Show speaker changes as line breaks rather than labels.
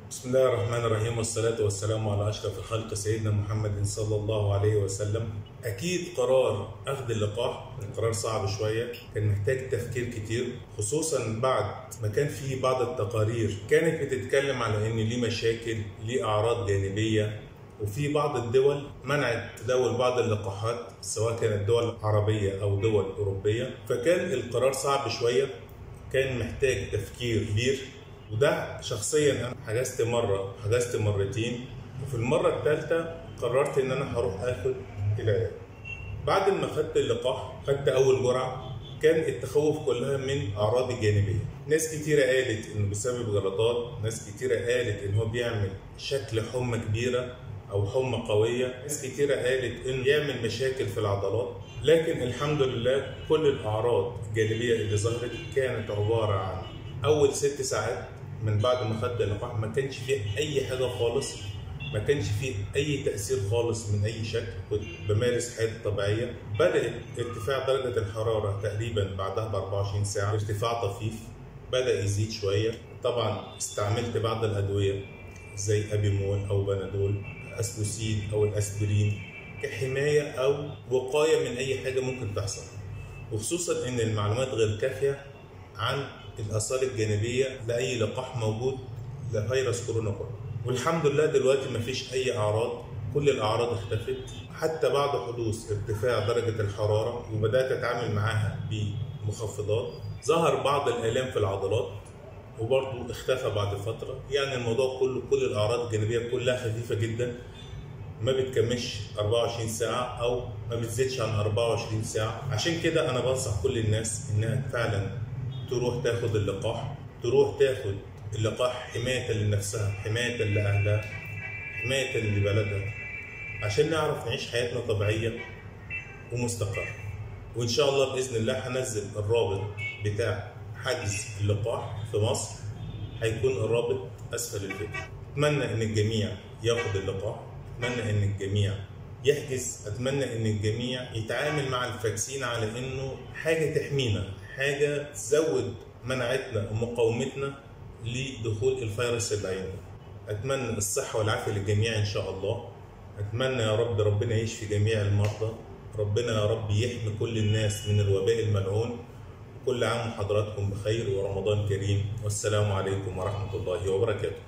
بسم الله الرحمن الرحيم والصلاة والسلام على أشرف الخلق سيدنا محمد صلى الله عليه وسلم أكيد قرار أخذ اللقاح كان قرار صعب شوية كان محتاج تفكير كتير خصوصا بعد ما كان في بعض التقارير كانت بتتكلم على إن ليه مشاكل ليه أعراض جانبية وفي بعض الدول منعت تداول بعض اللقاحات سواء كانت دول عربية أو دول أوروبية فكان القرار صعب شوية كان محتاج تفكير كبير وده شخصيا انا حجزت مره حجزت مرتين وفي المره الثالثه قررت ان انا هروح اخد العلاج بعد ما خدت اللقاح خدت اول جرعه كان التخوف كلها من اعراض الجانبيه ناس كتيره قالت انه بسبب جلطات ناس كتيره قالت ان هو بيعمل شكل حمى كبيره او حمى قويه ناس كتيره قالت انه يعمل مشاكل في العضلات لكن الحمد لله كل الاعراض الجانبيه اللي ظهرت كانت عباره عن اول ست ساعات من بعد ما خدت اللقاح ما كانش فيه اي حاجه خالص ما كانش فيه اي تاثير خالص من اي شكل كنت بمارس حياتي الطبيعيه بدات ارتفاع درجه الحراره تقريبا بعدها ب 24 ساعه ارتفاع طفيف بدا يزيد شويه طبعا استعملت بعض الادويه زي ابيمول او بنادول اسلوسيد او الاسبرين كحمايه او وقايه من اي حاجه ممكن تحصل وخصوصا ان المعلومات غير كافيه عن الاثار الجانبيه لاي لقاح موجود لفيروس كورونا كله والحمد لله دلوقتي ما فيش اي اعراض كل الاعراض اختفت حتى بعد حدوث ارتفاع درجه الحراره وبدات اتعامل معاها بمخفضات ظهر بعض الالام في العضلات وبرضه اختفى بعد فتره يعني الموضوع كله كل الاعراض الجانبيه كلها خفيفه جدا ما بتكملش 24 ساعه او ما بتزيدش عن 24 ساعه عشان كده انا بنصح كل الناس انها فعلا تروح تاخد اللقاح تروح تاخد اللقاح حماية لنفسها حماية لأهلها حماية لبلدها عشان نعرف نعيش حياتنا طبيعية ومستقرة وإن شاء الله بإذن الله هنزل الرابط بتاع حجز اللقاح في مصر هيكون الرابط أسفل الفيديو أتمنى إن الجميع ياخد اللقاح أتمنى إن الجميع يحجز أتمنى إن الجميع يتعامل مع الفاكسين على إنه حاجة تحمينا حاجة تزود مناعتنا ومقاومتنا لدخول الفيروس العين أتمنى الصحة والعافية للجميع إن شاء الله أتمنى يا رب ربنا يشفي جميع المرضى ربنا يا رب يحمي كل الناس من الوباء الملعون كل عام وحضراتكم بخير ورمضان كريم والسلام عليكم ورحمة الله وبركاته